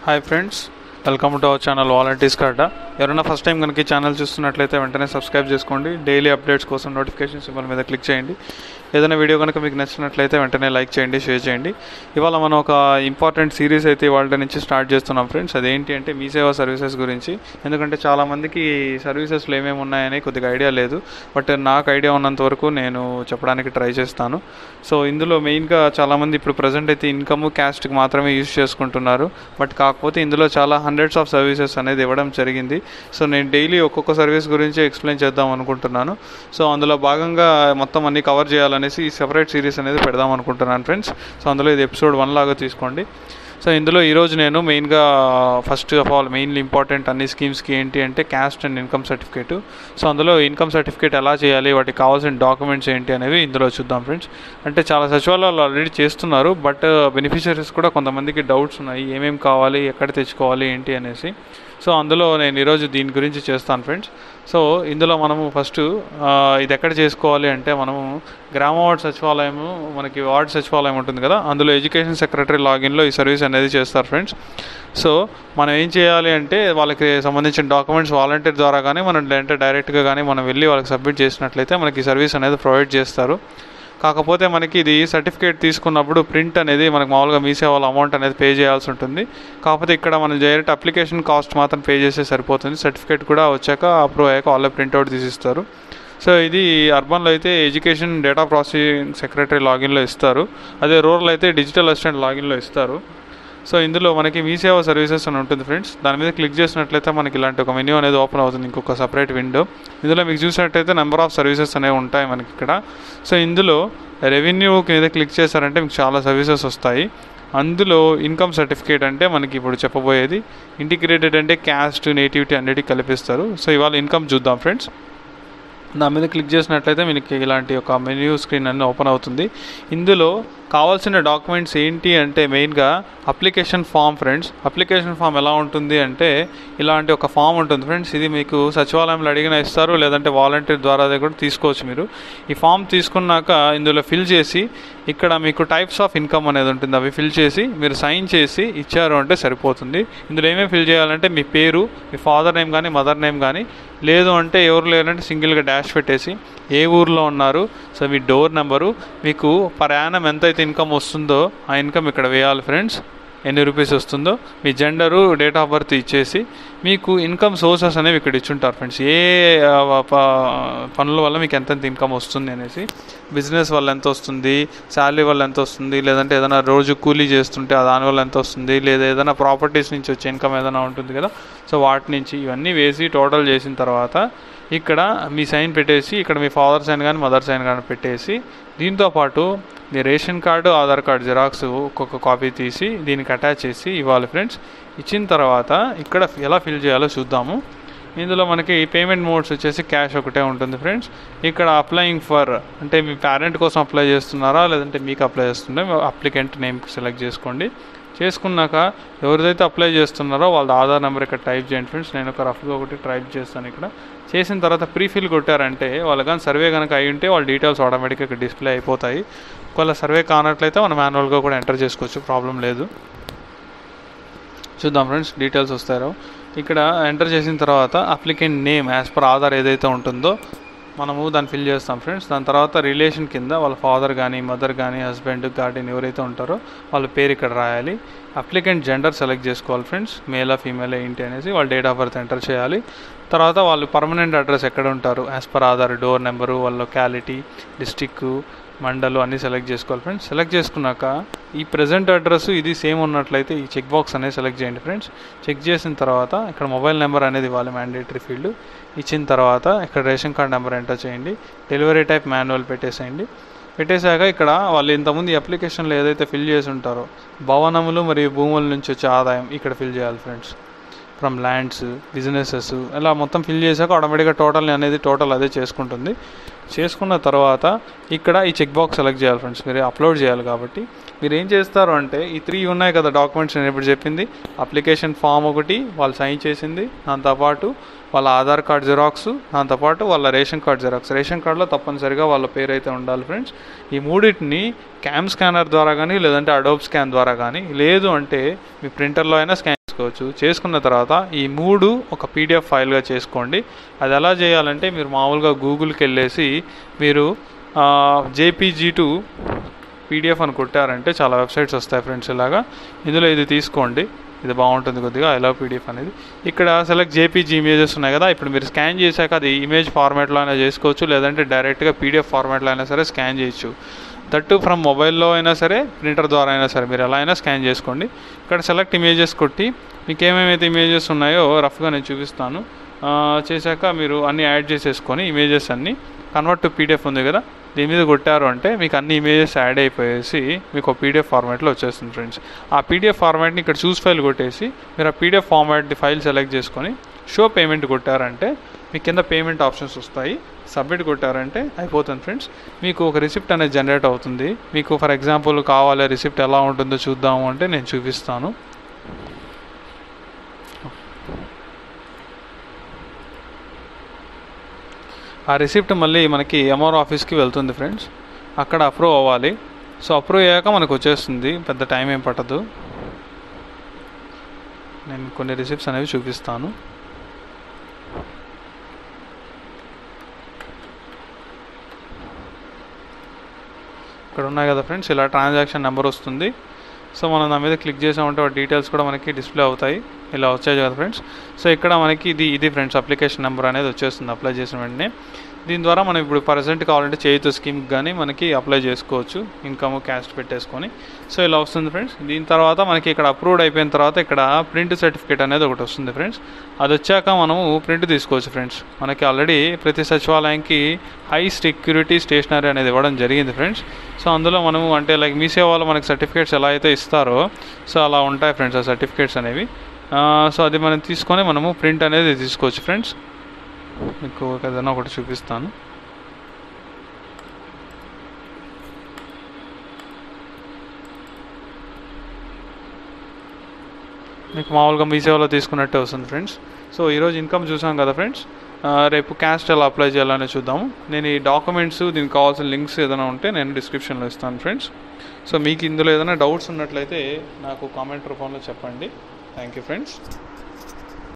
hi friends welcome to our channel volunteers కార్డా ఎవరైనా first time కనుక ఈ ఛానల్ చూస్తున్నట్లయితే వెంటనే సబ్స్క్రైబ్ చేసుకోండి డైలీ అప్డేట్స్ కోసం నోటిఫికేషన్ సింబల్ మీద క్లిక్ చేయండి ఏదైనా వీడియో కనుక మీకు నచ్చినట్లయితే వెంటనే లైక్ చేయండి షేర్ చేయండి ఇవాళ మనం ఒక ఇంపార్టెంట్ సిరీస్ అయితే ఇవాళ నుంచి స్టార్ట్ చేస్తున్నాం ఫ్రెండ్స్ అదేంటి అంటే మీ సేవా సర్వీసెస్ గురించి ఎందుకంటే చాలామందికి సర్వీసెస్లో ఏమేమి ఉన్నాయని కొద్దిగా ఐడియా లేదు బట్ నాకు ఐడియా ఉన్నంత వరకు నేను చెప్పడానికి ట్రై చేస్తాను సో ఇందులో మెయిన్గా చాలామంది ఇప్పుడు ప్రజెంట్ అయితే ఇన్కమ్ క్యాస్ట్కి మాత్రమే యూజ్ చేసుకుంటున్నారు బట్ కాకపోతే ఇందులో చాలా హండ్రెడ్స్ ఆఫ్ సర్వీసెస్ అనేది ఇవ్వడం జరిగింది సో నేను డైలీ ఒక్కొక్క సర్వీస్ గురించి ఎక్స్ప్లెయిన్ చేద్దాం అనుకుంటున్నాను సో అందులో భాగంగా మొత్తం అన్ని కవర్ చేయాలనేసి ఈ సెపరేట్ సిరీస్ అనేది పెడదాం అనుకుంటున్నాను ఫ్రెండ్స్ సో అందులో ఇది ఎపిసోడ్ వన్ లాగా తీసుకోండి సో ఇందులో ఈరోజు నేను మెయిన్గా first of all mainly important అన్ని స్కీమ్స్కి ఏంటి అంటే caste and income certificate so అందులో ఇన్కమ్ సర్టిఫికేట్ ఎలా చేయాలి వాటికి కావాల్సిన డాక్యుమెంట్స్ ఏంటి అనేవి ఇందులో చూద్దాం ఫ్రెండ్స్ అంటే చాలా సచివాలయాలు ఆల్రెడీ చేస్తున్నారు బట్ బెనిఫిషరీస్ కూడా కొంతమందికి డౌట్స్ ఉన్నాయి ఏమేమి కావాలి ఎక్కడ తెచ్చుకోవాలి ఏంటి అనేసి సో అందులో నేను ఈరోజు దీని గురించి చేస్తాను ఫ్రెండ్స్ సో ఇందులో మనము ఫస్ట్ ఇది ఎక్కడ చేసుకోవాలి అంటే మనము గ్రామ వార్డ్ సచివాలయము మనకి వార్డ్ సచివాలయం ఉంటుంది కదా అందులో ఎడ్యుకేషన్ సెక్రటరీ లాగిన్లో ఈ సర్వీస్ అనేది చేస్తారు ఫ్రెండ్స్ సో మనం ఏం చేయాలి అంటే వాళ్ళకి సంబంధించిన డాక్యుమెంట్స్ వాలంటీర్ ద్వారా కానీ మనం అంటే డైరెక్ట్గా కానీ మనం వెళ్ళి వాళ్ళకి సబ్మిట్ చేసినట్లయితే మనకి ఈ సర్వీస్ అనేది ప్రొవైడ్ చేస్తారు కాకపోతే మనకి ఇది సర్టిఫికేట్ తీసుకున్నప్పుడు ప్రింట్ అనేది మనకు మామూలుగా మీ సేవల అమౌంట్ అనేది పే చేయాల్సి ఉంటుంది కాకపోతే ఇక్కడ మనం డైరెక్ట్ అప్లికేషన్ కాస్ట్ మాత్రం పే చేస్తే సరిపోతుంది సర్టిఫికేట్ కూడా వచ్చాక అప్రూవ్ అయ్యాక వాళ్ళే ప్రింట్అవుట్ తీసిస్తారు సో ఇది అర్బన్లో అయితే ఎడ్యుకేషన్ డేటా ప్రాసెసింగ్ సెక్రటరీ లాగిన్లో ఇస్తారు అదే రూరల్ అయితే డిజిటల్ అసిస్టెంట్ లాగిన్లో ఇస్తారు సో ఇందులో మనకి మీ సేవ సర్వీసెస్ అని ఉంటుంది ఫ్రెండ్స్ దాని మీద క్లిక్ చేసినట్లయితే మనకి ఇలాంటి ఒక మెన్యూ అనేది ఓపెన్ అవుతుంది ఇంకొక సపరేట్ విండో ఇందులో మీకు చూసినట్టయితే నెంబర్ ఆఫ్ సర్వీసెస్ అనేవి ఉంటాయి మనకి ఇక్కడ సో ఇందులో రెవెన్యూ మీద క్లిక్ చేశారంటే మీకు చాలా సర్వీసెస్ వస్తాయి అందులో ఇన్కమ్ సర్టిఫికేట్ అంటే మనకి ఇప్పుడు చెప్పబోయేది ఇంటిగ్రేటెడ్ అంటే క్యాస్ట్ నేటివిటీ అన్నిటికీ కల్పిస్తారు సో ఇవాళ ఇన్కమ్ చూద్దాం ఫ్రెండ్స్ దాని మీద క్లిక్ చేసినట్లయితే మీకు ఇలాంటి ఒక మెన్యూ స్క్రీన్ అన్నీ ఓపెన్ అవుతుంది ఇందులో కావాల్సిన డాక్యుమెంట్స్ ఏంటి అంటే మెయిన్గా application form friends application form ఎలా ఉంటుంది అంటే ఇలాంటి ఒక ఫామ్ ఉంటుంది ఫ్రెండ్స్ ఇది మీకు సచివాలయంలో అడిగిన ఇస్తారు లేదంటే వాలంటీర్ ద్వారా కూడా తీసుకోవచ్చు మీరు ఈ ఫామ్ తీసుకున్నాక ఇందులో ఫిల్ చేసి ఇక్కడ మీకు టైప్స్ ఆఫ్ ఇన్కమ్ అనేది ఉంటుంది అవి ఫిల్ చేసి మీరు సైన్ చేసి ఇచ్చారు అంటే సరిపోతుంది ఇందులో ఏమేమి ఫిల్ చేయాలంటే మీ పేరు మీ ఫాదర్ నేమ్ కానీ మదర్ నేమ్ కానీ లేదు అంటే ఎవరు లేదంటే సింగిల్గా డాష్ పెట్టేసి ఏ ఊర్లో ఉన్నారు సో మీ డోర్ నెంబరు మీకు పర్ యానం ఎంతైతే ఇన్కమ్ వస్తుందో ఆ ఇన్కమ్ ఇక్కడ వేయాలి ఫ్రెండ్స్ ఎన్ని రూపీస్ వస్తుందో మీ జెండరు డేట్ ఆఫ్ బర్త్ ఇచ్చేసి మీకు ఇన్కమ్ సోర్సెస్ అనేవి ఇక్కడ ఇచ్చుంటారు ఫ్రెండ్స్ ఏ పనుల వల్ల మీకు ఎంతెంత ఇన్కమ్ వస్తుంది అనేసి బిజినెస్ వల్ల ఎంత వస్తుంది శాలరీ వల్ల ఎంత వస్తుంది లేదంటే ఏదైనా రోజు కూలీ చేస్తుంటే దానివల్ల ఎంత వస్తుంది లేదా ఏదైనా ప్రాపర్టీస్ నుంచి వచ్చే ఇన్కమ్ ఏదైనా ఉంటుంది కదా సో వాటి నుంచి ఇవన్నీ వేసి టోటల్ చేసిన తర్వాత ఇక్కడ మీ సైన్ పెట్టేసి ఇక్కడ మీ ఫాదర్ సైన్ కానీ మదర్ సైన్ కానీ పెట్టేసి దీంతో పాటు మీ ration card Aadhaar card xerox ఒక్కొక్క కాపీ తీసి దీనికి అటాచ్ చేసి ఇవ్వాలి ఫ్రెండ్స్ ఇచ్చిన తర్వాత ఇక్కడ ఎలా ఫిల్ చేయాలో చూద్దాము ఇందులో మనకి పేమెంట్ మోడ్స్ వచ్చేసి క్యాష్ ఒకటే ఉంటుంది ఫ్రెండ్స్ ఇక్కడ అప్లయింగ్ ఫర్ అంటే మీ పేరెంట్ కోసం అప్లై చేస్తున్నారా లేదంటే మీకు అప్లై చేస్తుంటే అప్లికెంట్ నేమ్ సెలెక్ట్ చేసుకోండి చేసుకున్నాక ఎవరిదైతే అప్లై చేస్తున్నారో వాళ్ళ ఆధార్ నెంబర్ ఇక్కడ టైప్ చేయండి ఫ్రెండ్స్ నేను ఒక రఫ్గా ఒకటి టైప్ చేస్తాను ఇక్కడ చేసిన తర్వాత ప్రీఫిల్ కొట్టారంటే వాళ్ళు కానీ సర్వే కనుక అయి ఉంటే వాళ్ళ డీటెయిల్స్ ఆటోమేటిక్గా ఇక్కడ డిస్ప్లే అయిపోతాయి ఒకవేళ సర్వే కానట్లయితే మనం మాన్యువల్గా కూడా ఎంటర్ చేసుకోవచ్చు ప్రాబ్లం లేదు చూద్దాం ఫ్రెండ్స్ డీటెయిల్స్ వస్తారో ఇక్కడ ఎంటర్ చేసిన తర్వాత applicant name as per Aadhaar ఏదైతే ఉంటుందో మనము దాన్ని ఫిల్ చేస్తాం ఫ్రెండ్స్ దాని తర్వాత రిలేషన్ కింద వాళ్ళ ఫాదర్ కానీ మదర్ కానీ హస్బెండ్ గార్డెన్ ఎవరైతే ఉంటారో వాళ్ళ పేరు ఇక్కడ రాయాలి అప్లికెంట్ జెండర్ సెలెక్ట్ చేసుకోవాలి ఫ్రెండ్స్ మేలా ఫీమేల్ ఏంటి అనేసి వాళ్ళ డేట్ ఆఫ్ బర్త్ ఎంటర్ చేయాలి తర్వాత వాళ్ళు పర్మనెంట్ అడ్రస్ ఎక్కడ ఉంటారు as per Aadhaar door number వాళ్ళ లొకాలిటీ డిస్టిక్ మండలు అన్నీ సెలెక్ట్ చేసుకోవాలి ఫ్రెండ్స్ సెలెక్ట్ చేసుకున్నాక ఈ ప్రజెంట్ అడ్రస్ ఇది సేమ్ ఉన్నట్లయితే ఈ చెక్ బాక్స్ అనేది సెలెక్ట్ చేయండి ఫ్రెండ్స్ చెక్ చేసిన తర్వాత ఇక్కడ మొబైల్ నెంబర్ అనేది ఇవ్వాలి మ్యాండేటరీ ఫీల్డ్ ఇచ్చిన తర్వాత ఇక్కడ రేషన్ కార్డ్ నెంబర్ ఎంటర్ చేయండి డెలివరీ టైప్ మాన్యువల్ పెట్టేసేయండి పెట్టేశాక ఇక్కడ వాళ్ళు ఇంతకుముందు అప్లికేషన్లో ఏదైతే ఫిల్ చేసి ఉంటారో భవనములు మరియు భూముల నుంచి వచ్చే ఆదాయం ఇక్కడ ఫిల్ చేయాలి ఫ్రెండ్స్ ఫ్రమ్ ల్యాండ్స్ బిజినెసెస్ ఇలా మొత్తం ఫిల్ చేశాక ఆటోమేటిక్గా టోటల్ అనేది టోటల్ అదే చేసుకుంటుంది చేసుకున్న తర్వాత ఇక్కడ ఈ చెక్ బాక్స్ సెలెక్ట్ చేయాలి ఫ్రెండ్స్ మీరు అప్లోడ్ చేయాలి కాబట్టి మీరు ఏం చేస్తారు అంటే ఈ త్రీ ఉన్నాయి కదా డాక్యుమెంట్స్ నేను ఇప్పుడు చెప్పింది అప్లికేషన్ ఫామ్ ఒకటి వాళ్ళు సైన్ చేసింది దాంతోపాటు వాళ్ళ ఆధార్ కార్డ్ జిరాక్స్ దాంతోపాటు వాళ్ళ రేషన్ కార్డ్ జిరాక్స్ రేషన్ కార్డులో తప్పనిసరిగా వాళ్ళ పేరు అయితే ఉండాలి ఫ్రెండ్స్ ఈ మూడింటిని క్యామ్ స్కానర్ ద్వారా కానీ లేదంటే అడోబ్ స్కాన్ ద్వారా కానీ లేదు అంటే మీ ప్రింటర్లో అయినా స్కాన్ చేసుకోవచ్చు చేసుకున్న తర్వాత ఈ మూడు ఒక పీడిఎఫ్ ఫైల్గా చేసుకోండి అది ఎలా చేయాలంటే మీరు మామూలుగా గూగుల్కి వెళ్ళేసి మీరు జేపీజీ టు పీడిఎఫ్ అని కొట్టారంటే చాలా వెబ్సైట్స్ వస్తాయి ఫ్రెండ్స్ ఇలాగా ఇందులో ఇది తీసుకోండి ఇది బాగుంటుంది కొద్దిగా ఐ లవ్ పీడిఎఫ్ అనేది ఇక్కడ సెలెక్ట్ జేపీజీ ఇమేజెస్ ఉన్నాయి కదా ఇప్పుడు మీరు స్కాన్ చేశాక అది ఇమేజ్ ఫార్మాట్లో అయినా చేసుకోవచ్చు లేదంటే డైరెక్ట్గా పీడిఎఫ్ ఫార్మాట్లో అయినా సరే స్కాన్ చేయొచ్చు దట్టు ఫ్రమ్ మొబైల్లో అయినా సరే ప్రింటర్ ద్వారా అయినా సరే మీరు ఎలా అయినా స్కాన్ చేసుకోండి ఇక్కడ సెలెక్ట్ ఇమేజెస్ కొట్టి మీకు ఏమేమైతే ఇమేజెస్ ఉన్నాయో రఫ్గా నేను చూపిస్తాను ఆ, చేశాక మీరు అన్ని యాడ్ చేసేసుకొని ఇమేజెస్ అన్ని కన్వర్ట్ టు పీడిఎఫ్ ఉంది కదా దీని మీద కొట్టారు అంటే మీకు అన్ని ఇమేజెస్ యాడ్ అయిపోయేసి మీకు ఒక పీడిఎఫ్ ఫార్మాట్లో వచ్చేస్తుంది ఫ్రెండ్స్ ఆ పీడిఎఫ్ ఫార్మాట్ని ఇక్కడ చూస్ ఫైల్ కొట్టేసి మీరు ఆ పీడిఎఫ్ ఫార్మాట్ ఫైల్ సెలెక్ట్ చేసుకొని షో పేమెంట్ కొట్టారంటే మీ కింద పేమెంట్ ఆప్షన్స్ వస్తాయి సబ్మిట్ కొట్టారంటే అయిపోతుంది ఫ్రెండ్స్ మీకు ఒక రిసిప్ట్ అనేది జనరేట్ అవుతుంది మీకు ఫర్ ఎగ్జాంపుల్ కావాలి రిసిప్ట్ ఎలా ఉంటుందో చూద్దాము అంటే నేను చూపిస్తాను ఆ రిసిప్ట్ మళ్ళీ మనకి ఎంఆర్ ఆఫీస్కి వెళ్తుంది ఫ్రెండ్స్ అక్కడ అప్రూవ్ అవ్వాలి సో అప్రూవ్ అయ్యాక మనకు వచ్చేస్తుంది పెద్ద టైం ఏం పట్టదు నేను కొన్ని రిసిప్ట్స్ అనేవి చూపిస్తాను ఇక్కడ ఉన్నాయి కదా ఫ్రెండ్స్ ఇలా ట్రాన్సాక్షన్ నెంబర్ వస్తుంది సో మనం దాని మీద క్లిక్ చేసామంటే వాటి డీటెయిల్స్ కూడా మనకి డిస్ప్లే అవుతాయి ఇలా వచ్చాయి కదా ఫ్రెండ్స్ సో ఇక్కడ మనకి ఇది ఇది ఫ్రెండ్స్ అప్లికేషన్ నెంబర్ అనేది వచ్చేస్తుంది అప్లై చేసిన వెంటనే దీని ద్వారా మనం ఇప్పుడు ప్రజెంట్ కావాలంటే చేయుత స్కీమ్కి కానీ మనకి అప్లై చేసుకోవచ్చు ఇన్కమ్ క్యాస్ట్ పెట్టేసుకొని సో ఇలా వస్తుంది ఫ్రెండ్స్ దీని తర్వాత మనకి ఇక్కడ అప్రూవ్డ్ అయిపోయిన తర్వాత ఇక్కడ ప్రింట్ సర్టిఫికేట్ అనేది ఒకటి వస్తుంది ఫ్రెండ్స్ అది వచ్చాక మనము ప్రింట్ తీసుకోవచ్చు ఫ్రెండ్స్ మనకి ఆల్రెడీ ప్రతి సచివాలయానికి హై సెక్యూరిటీ స్టేషనరీ అనేది ఇవ్వడం జరిగింది ఫ్రెండ్స్ సో అందులో మనము అంటే లైక్ మీ సేవలో మనకి సర్టిఫికేట్స్ ఎలా అయితే ఇస్తారో సో అలా ఉంటాయి ఫ్రెండ్స్ ఆ సర్టిఫికేట్స్ అనేవి ఆ, సో అది మనం తీసుకొని మనము ప్రింట్ అనేది తీసుకోవచ్చు ఫ్రెండ్స్ మీకు ఏదైనా ఒకటి చూపిస్తాను మీకు మామూలుగా మీ సేవలో తీసుకున్నట్టే వస్తుంది ఫ్రెండ్స్ సో ఈరోజు ఇన్కమ్ చూసాం కదా ఫ్రెండ్స్ ఆ, రేపు క్యాస్ట్ ఎలా అప్లై చేయాలని చూద్దాము నేను ఈ డాక్యుమెంట్స్ దీనికి కావాల్సిన లింక్స్ ఏదైనా ఉంటే నేను డిస్క్రిప్షన్లో ఇస్తాను ఫ్రెండ్స్ సో మీకు ఇందులో ఏదైనా డౌట్స్ ఉన్నట్లయితే నాకు కామెంట్ రూపంలో చెప్పండి థ్యాంక్ యూ ఫ్రెండ్స్